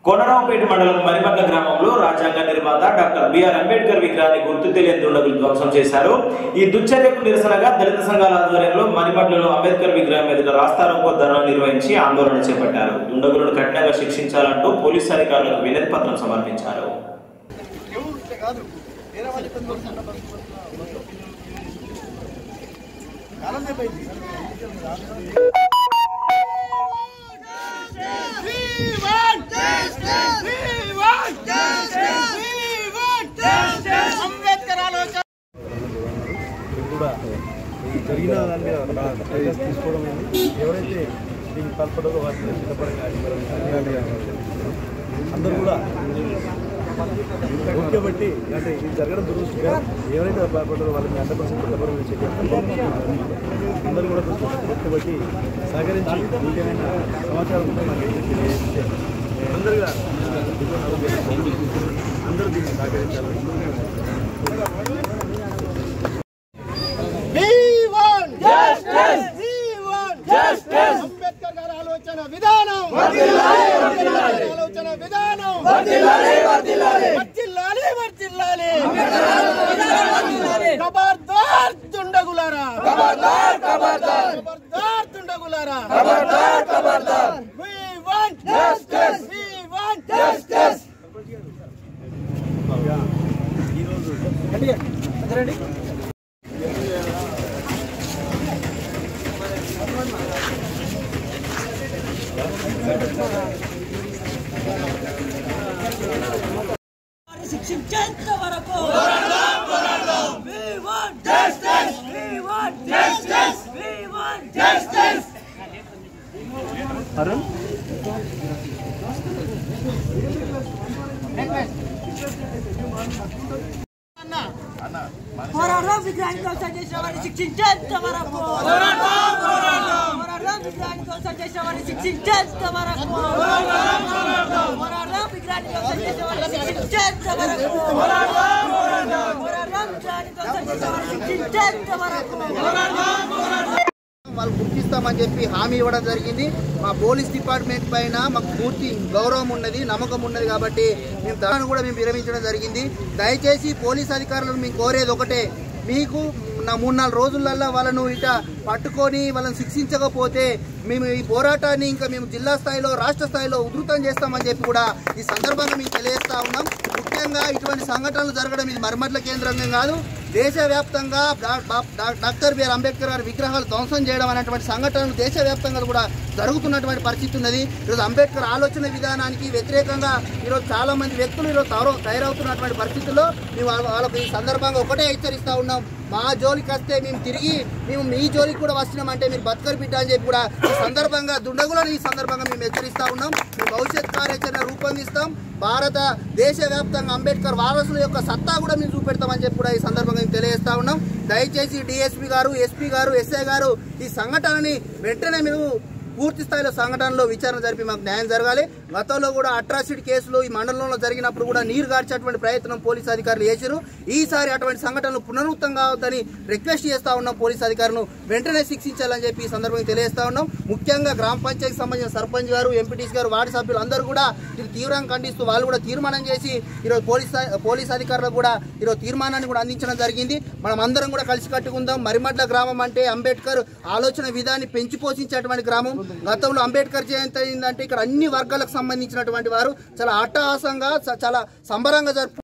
కోనరావుపేట మండలం మరిమట్ల గ్రామంలో రాజ్యాంగ నిర్మాత డాక్టర్ బిఆర్ అంబేద్కర్ విగ్రహాన్ని గుర్తు తెలియని దుండగులు ధ్వంసం చేశారు ఈ దుశ్చర్యకు నిరసనగా దళిత సంఘాల ఆధ్వర్యంలో మరిమట్లలో అంబేద్కర్ విగ్రహం ఎదుట రాస్తారోకో ధర్నా నిర్వహించి ఆందోళన చేపట్టారు దుండగులను కఠినంగా శిక్షించాలంటూ పోలీసు అధికారులకు వినతి పత్రం సమర్పించారు We want justice. We want justice. We want justice. Ambedkar ఆలోచన ఇది కూడా ఈ జరిగిన దాని మీద ఒక చర్యలు తీసుకోవడం అయింది ఎవరైతే దీనికి పాల్పడారో వారిని సిద్ధపడంగా అందరూ కూడా ఓకే బట్టి అంటే ఇది జరగడం దురదృష్టంగా ఎవరైతే పాల్పడారో వాళ్ళని హండ్రెడ్ పర్సెంట్ సిద్ధపడమని చెప్పి అందరూ కూడా ఓకే బట్టి సహకరించి ఇంకేమైనా సమాచారం ఉంటే మాకు ఏదైతే తెలియజేస్తే అందరుగా అందరూ దీన్ని సహకరించాలి We want justice. We want justice. Ambedkar గారి ఆలోచన విధానం వర్ధిల్లాలి ఆలోచన విధానం వర్ధిల్లాలి వర్ధిల్లాలి వర్ధిల్లాలి వర్ధిల్లాలి ఖబర్దార్ దుండగులారా ఖబర్దార్ ఖబర్దార్ ఖబర్దార్ దుండగులారా ఖబర్దార్ ఖబర్దార్ We want justice. We want justice. ఈరోజు శిక్షించేంత వరకు We want justice. We want justice. We want justice. Arun పోరాటం విగ్రహాన్ని కోసం చేసిన వారిని శిక్షించేంత వరకు పోరాటం విగ్రహాన్ని కోసం చేసిన వారిని శిక్షించేంత వరకు పోరాటం విగ్రహాన్ని కోసం చేసిన వారిని శిక్షించేంత వరకు పోరాటం విగ్రహాన్ని కోసం చేసిన వారిని శిక్షించేంత వరకు వాళ్ళు గుర్తిస్తామని చెప్పి హామీ ఇవ్వడం జరిగింది మా పోలీస్ డిపార్ట్మెంట్ పైన మాకు పూర్తి గౌరవం ఉన్నది నమ్మకం ఉన్నది కాబట్టి మేము దాన్ని కూడా మేము విరమించడం జరిగింది దయచేసి పోలీస్ అధికారులను మేము కోరేది ఒకటే మీకు నా మూడు నాలుగు రోజులల్లో వాళ్ళను ఇట పట్టుకొని వాళ్ళని శిక్షించకపోతే మేము ఈ పోరాటాన్ని ఇంకా మేము జిల్లా స్థాయిలో రాష్ట్ర స్థాయిలో ఉధృతం చేస్తామని చెప్పి కూడా ఈ సందర్భంగా మేము తెలియజేస్తా ఉన్నాం ముఖ్యంగా ఇటువంటి సంఘటనలు జరగడం ఇది మరమట్ల కేంద్రంగా కాదు దేశవ్యాప్తంగా డా- డా- డా- డాక్టర్ బిఆర్ అంబేద్కర్ గారి విగ్రహాలు ధ్వంసం చేయడం అనేటువంటి సంఘటనలు దేశవ్యాప్తంగా కూడా జరుగుతున్నటువంటి పరిస్థితి ఉన్నది ఈరోజు అంబేద్కర్ ఆలోచన విధానానికి వ్యతిరేకంగా ఈరోజు చాలా మంది వ్యక్తులు ఈరోజు తయారవు- తయారవుతున్నటువంటి పరిస్థితుల్లో మేము వాళ్ళ- వాళ్ళకు ఈ సందర్భంగా ఒకటే హెచ్చరిస్తా ఉన్నాం మా జోలికి వస్తే మేము తిరిగి మేము మీ జోలికి కూడా వస్తున్నామంటే మీరు బతకరు బిడ్డ అని చెప్పి కూడా ఈ సందర్భంగా దుండగులను ఈ సందర్భంగా మేము హెచ్చరిస్తా ఉన్నాం మేము భవిష్యత్ కార్యాచరణ రూపొందిస్తాం భారత దేశవ్యాప్తంగా అంబేద్కర్ వారసుల యొక్క సత్తా కూడా మేము చూపెడతామని చెప్పి కూడా ఈ సందర్భంగా మేము తెలియజేస్తా ఉన్నాం దయచేసి డిఎస్పీ గారు ఎస్పీ గారు ఎస్ఐ గారు ఈ సంఘటనని వెంటనే మీరు పూర్తి స్థాయిలో సంఘటనలో విచారణ జరిపి మాకు న్యాయం జరగాలి గతంలో కూడా అట్రాసిటీ కేసులు ఈ మండలంలో జరిగినప్పుడు కూడా నీరు గార్చేటువంటి ప్రయత్నం పోలీసు అధికారులు చేశారు ఈసారి అటువంటి సంఘటనలు పునరుత్తం కావద్దని రిక్వెస్ట్ చేస్తా ఉన్నాం పోలీసు అధికారులను వెంటనే శిక్షించాలని చెప్పి ఈ సందర్భంగా తెలియజేస్తా ఉన్నాం ముఖ్యంగా గ్రామ పంచాయతీకి సంబంధించిన సర్పంచ్ గారు ఎంపీటీసీ గారు వార్డు సభ్యులు అందరూ కూడా ఇది తీవ్రంగా ఖండిస్తూ వాళ్ళు కూడా తీర్మానం చేసి ఈరోజు పోలీస్ పోలీస్ అధికారులకు కూడా ఈరోజు తీర్మానాన్ని కూడా అందించడం జరిగింది మనం అందరం కూడా కలిసి కట్టుకుందాం మరిమడ్ల గ్రామం అంటే అంబేద్కర్ ఆలోచన విధాన్ని పెంచి పోషించేటువంటి గ్రామం గతంలో అంబేద్కర్ జయంతి అయిందంటే ఇక్కడ అన్ని వర్గాలకు సంబంధించినటువంటి వారు చాలా అట్టహాసంగా చ- చాలా సంబరంగా జరుపు